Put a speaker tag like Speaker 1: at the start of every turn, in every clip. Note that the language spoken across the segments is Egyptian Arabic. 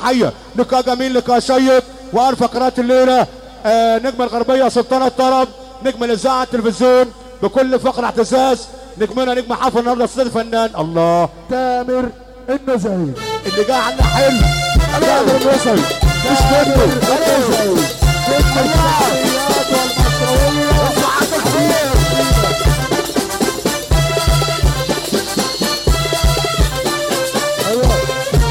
Speaker 1: حية لقاء جميل لقاء شيق وارفع قناة الليلة آه نجم الغربية سلطان الطرب نجم الاذاعة التلفزيون بكل فقرة اعتزاز نجمنا نجم حفل النهارده استاذ فنان الله
Speaker 2: تامر النزهي
Speaker 1: اللي جاي عنا حلو تامر الوصل مش منه
Speaker 2: النزهي نجم الشخصيات والمصروية ايوه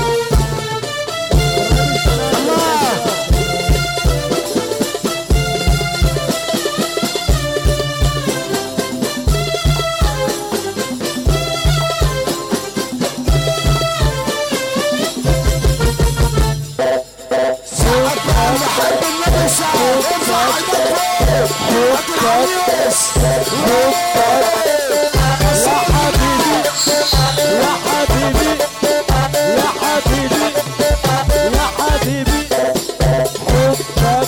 Speaker 2: يا حبيبي يا حبيبي يا حبيبي يا حبيبي حبك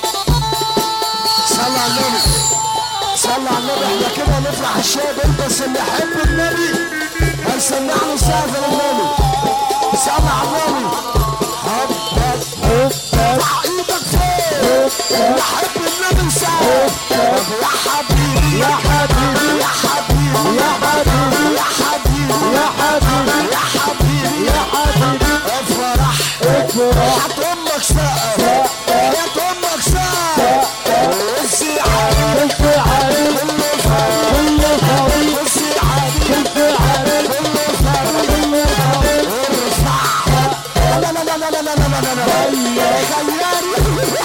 Speaker 3: صلى على النبي صلى على النبي احنا كده نفرح الشاب انت بس اللي يحب النبي هنسمع له سافر النبي صلى على النبي حبك ارفع ايدك فوق اللي يحب النبي سافر يا حبيبي
Speaker 2: يا حبيبي
Speaker 3: يا حبيبي
Speaker 2: يا حبيبي
Speaker 3: يا حبيبي
Speaker 2: يا حبيبي
Speaker 3: يا حبيبي
Speaker 2: يا حبيبي
Speaker 3: افرح
Speaker 2: افرح
Speaker 3: حط امك سقف حط امك سقف وزي علي
Speaker 2: انفعالي
Speaker 3: كله فرح
Speaker 2: كل فريق
Speaker 3: وزي علي
Speaker 2: انفعالي
Speaker 3: كله فرح
Speaker 2: كل فريق
Speaker 3: ارفع لا لا لا لا لا لا لا لا لا لا خياري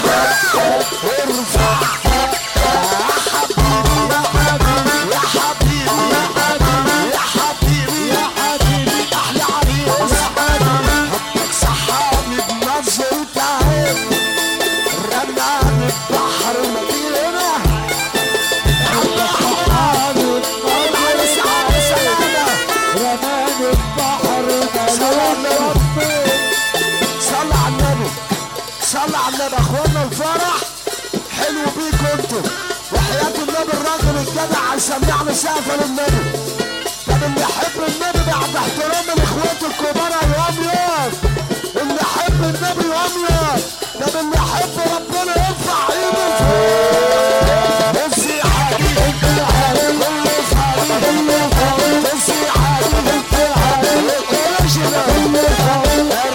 Speaker 3: ارفع يا حبيبي يا حبيبي يا حبيبي
Speaker 2: يا حبيبي
Speaker 3: احلى عريس حبك صحابي بنظرة عين رماني بحر مدينة حبك صحابي العريس عريس انا
Speaker 2: رماني البحر ملوك ربي
Speaker 3: صلى على النبي صلى على النبي اخوانا الفرح حلو بيكم انتم وحياة النبي الراجل الجدع هيسمعنا سقف للنبي طب اللي يحب النبي بعد احترام الاخوات الكبار يقوم يقف اللي يحب النبي يقوم يقف طب اللي يحب ربنا يرفع ايده فوق نفسي حبيبي كله حبيبي نفسي حبيبي اوريجينال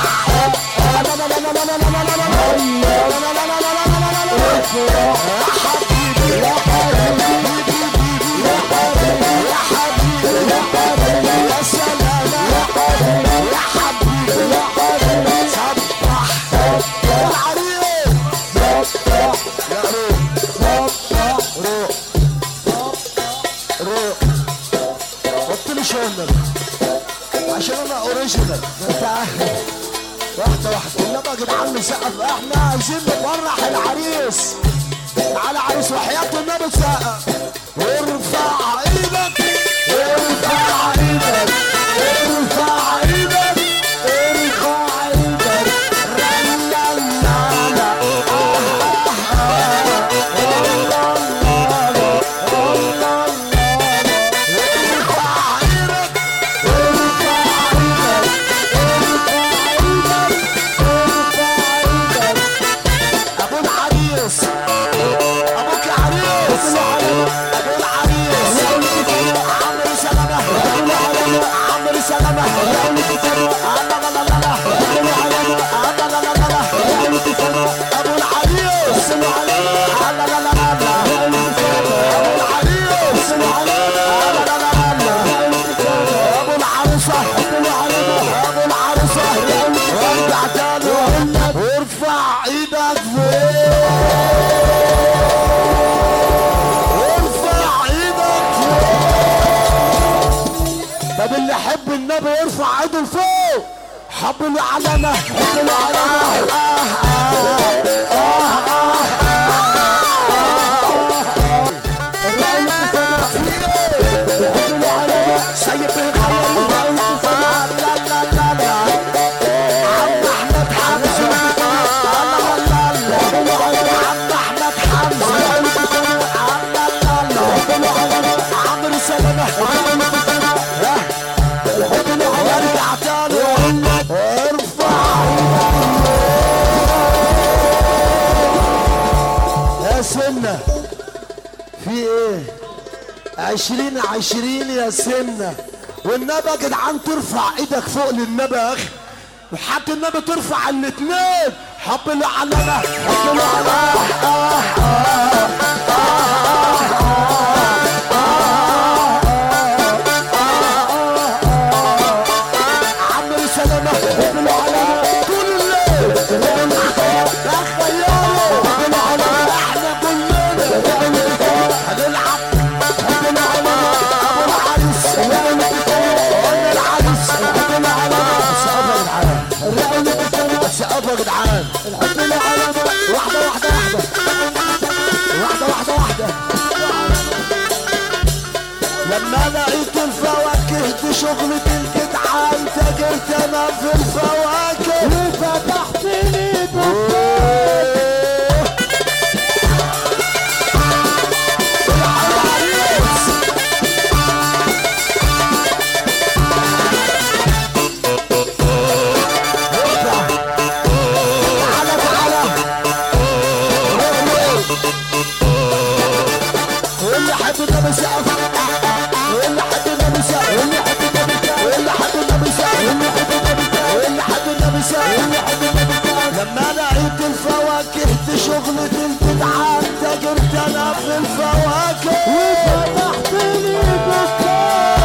Speaker 3: عشان انا اوريجينال انت عارف واحدة واحدة انما يا جدعان نسقف احنا عايزين نفرح العريس على عريس وحياة النبي سقف ارفع ايدك ارفع ايدك ارفع ايدك ارفع ايدك رلالالا ارفع ايدك ارفع ايدك ابو العريس ابوك يا عريس ابو العريس عمرو سلامه عمرو سلامه لا لا لا لا ابو العريس لا لا لا لا ابو العريس لا لا لا لا ابو العروسه ابو العروسه ارجع تاني وارفع ايدك فوق ارفع ايدك فوق طب اللي يحب النبي يرفع ايده لفوق حب العلامة حب العلامة آه آه آه آه سيد الخير لا لا لا لا عم احمد حمزه لا لا لا لا عم احمد حمزه لا لا لا عمرو سلامه ارجع تاني ارفع سنة في ايه عشرين عشرين يا سنة والنبي يا جدعان ترفع ايدك فوق للنبي يا اخي وحتى النبي ترفع الاتنين حب اللي علمه حب اللي علمه عمرو سلامة حب اللي علمه طول الليل يا خيالي حب اللي علمه احنا كلنا هنلعب حب اللي علمه ابو العريس قلنا العريس حب اللي علمه سقفوا يا جدعان سقفوا يا جدعان واحدة واحدة واحدة واحدة واحدة واحدة لما لقيت الفواكه دي شغلة الجدعان تاجرت انا في الفواكه
Speaker 2: وفتحت لي دكان
Speaker 3: العريس تعالى تعالى واللي حب النبي سقف واللي حب النبي سقف واللي حب النبي سقف واللي حب النبي سقف واللي حب النبي سقف واللي حب النبي سقف لما لقيت الفواكه دي شغلة الجدعان تاجرت انا في الفواكه
Speaker 2: وفتحت لي دكان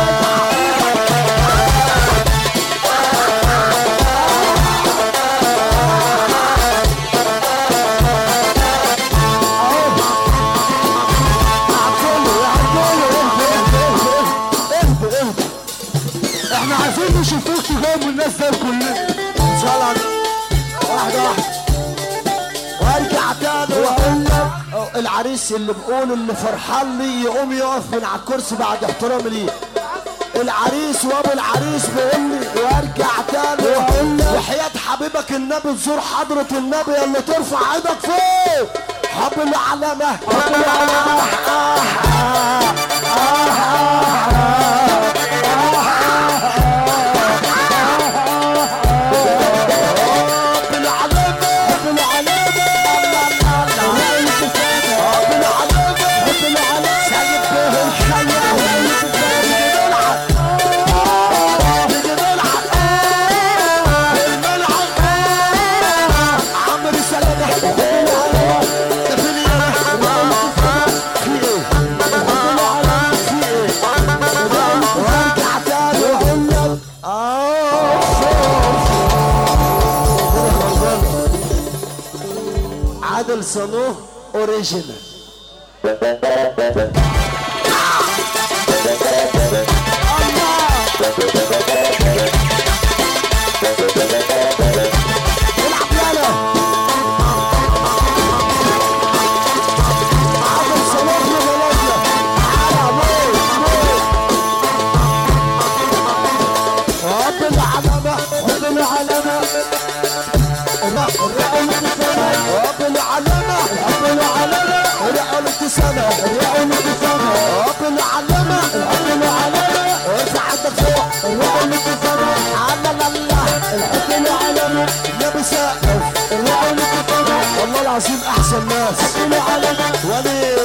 Speaker 3: احنا عايزين نشوفوك تجاوب الناس زي كلنا صلاة واحدة واحدة وارجع تاني واقول لك العريس اللي بقول اللي فرحان لي يقوم يقف من على الكرسي بعد احترامي ليه العريس وابو العريس بيقول لي وارجع تاني واقول لك وحياة حبيبك النبي تزور حضرة النبي اللي ترفع ايدك فوق حب العلامة حب العلامة حب العلامة حب العلامة حب العلامة حب العلامة سيد به الخيال نيجي نلعب نيجي نلعب الملعب عمرو سلامة حب العلامة ده فين يا في ايه في ايه وارجع تاني واقول لك اه عادل صالوه اوريجينال العب يالا عادل صالوه يا بلدنا تعالى موت موت حب العلامة حب العلامة حب العلامة حب العلامة رقم ابتسامة رقم ابتسامة حب العلامة حب العلامة ارفع عندك فوق رقم ابتسامة على الله الحب العلامة النبي سقف رقم ابتسامة والله العظيم احسن ناس حب العلامة ولي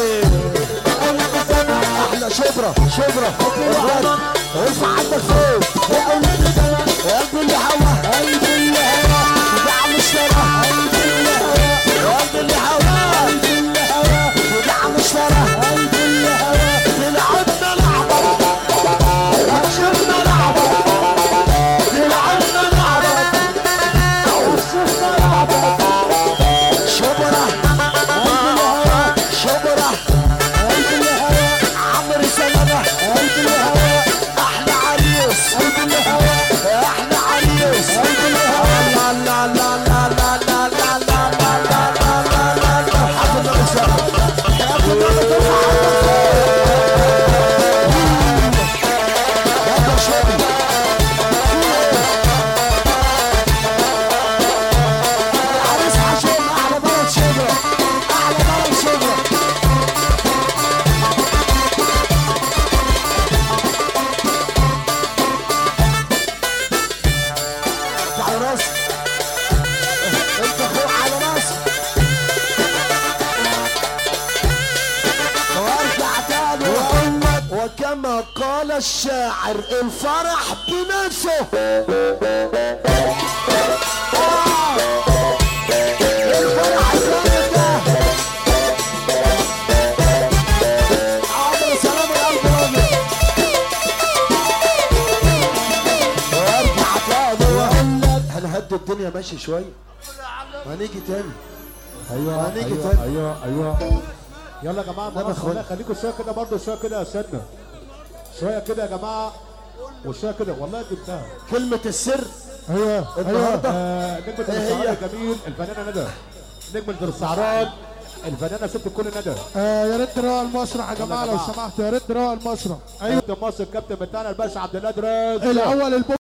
Speaker 3: احلى شبرة شبرة الواد ارفع عندك فوق رقم ابتسامة قلب اللي هوا قلب اللي هوا ودعم الشارع قلب اللي هوا قلب اللي هوا قلب اللي هوا ودعم الشارع قلب اللي هوا تلعبنا لعبة هتشوفنا لعبة تلعبنا لعبة وشوفنا لعبة شبرة قلب الهوا شبرة قلب الهوا عمرو سلامة قلب الهوا احلى عريس قلب الهوا احلى عريس قلب قال الشاعر الفرح بنفسه الفرح الجامد ده عمرو سلام القلب الابيض وارجع تاني واقول لك هنهدي الدنيا ماشي شويه وهنيجي تاني
Speaker 1: ايوه
Speaker 3: هنيجي
Speaker 1: ايوه
Speaker 3: تاني.
Speaker 1: ايوه ايوه يلا يا جماعه
Speaker 3: نعم يا
Speaker 1: خلاص
Speaker 3: اخوان.
Speaker 1: والله خليكم شويه كده برضه شويه كده يا سيدنا شويه كده يا جماعه وشويه كده والله جبتها
Speaker 3: كلمه السر
Speaker 1: ايوه ايوه
Speaker 3: النهاردة.
Speaker 1: آه نجم
Speaker 3: إيه هي؟
Speaker 1: الدرسعران الجميل الفنانه ندى نجم الدرسعران الفنانه ست الكل ندى
Speaker 2: آه يا ريت نروق المسرح يا جماعه لو
Speaker 1: جماعة.
Speaker 2: سمحتوا يا ريت نروق المسرح
Speaker 1: ايوه كابتن مصر الكابتن بتاعنا الباشا عبد الله دراز
Speaker 2: الاول الب